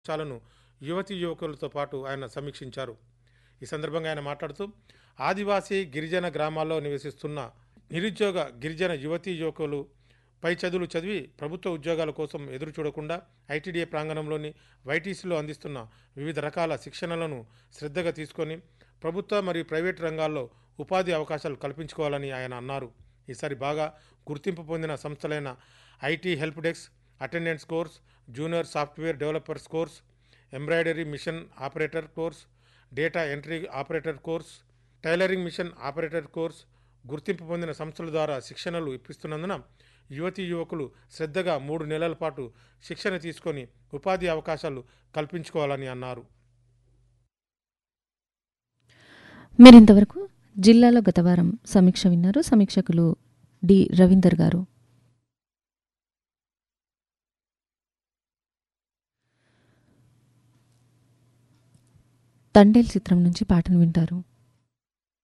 చాలను యువతి యువకులతో పాటు ఆయన సమీక్షించారు ఈ సందర్భంగా ఆయన మాట్లాడుతూ ఆదివాసీ గిరిజన గ్రామాల్లో నివసిస్తున్న నిరుద్యోగ గిరిజన యువతీ యువకులు పై చదువులు చదివి ప్రభుత్వ ఉద్యోగాల కోసం ఎదురు చూడకుండా ఐటీడీఏ ప్రాంగణంలోని వైటీసీలో అందిస్తున్న వివిధ రకాల శిక్షణలను శ్రద్ధగా తీసుకొని ప్రభుత్వ మరియు ప్రైవేటు రంగాల్లో ఉపాధి అవకాశాలు కల్పించుకోవాలని ఆయన అన్నారు ఈసారి బాగా గుర్తింపు పొందిన సంస్థలైన IT help desk attendance course junior software developers course embroidery machine operator course data entry operator course tailoring machine operator course గుర్తింపు పొందిన సంస్థల ద్వారా శిక్షణలు ఇప్పిస్తున్నందున యువతీ యువకులు శ్రద్ధగా మూడు నెలల పాటు శిక్షణ తీసుకొని ఉపాధి అవకాశాలు కల్పించుకోవాలని అన్నారు మీరింతవరకు జిల్లాలో గత వారం సమీక్ష విన్నారు సమీక్షకులు డి రవీందర్ గారు తండేల్ చిత్రం నుంచి పాటను వింటారు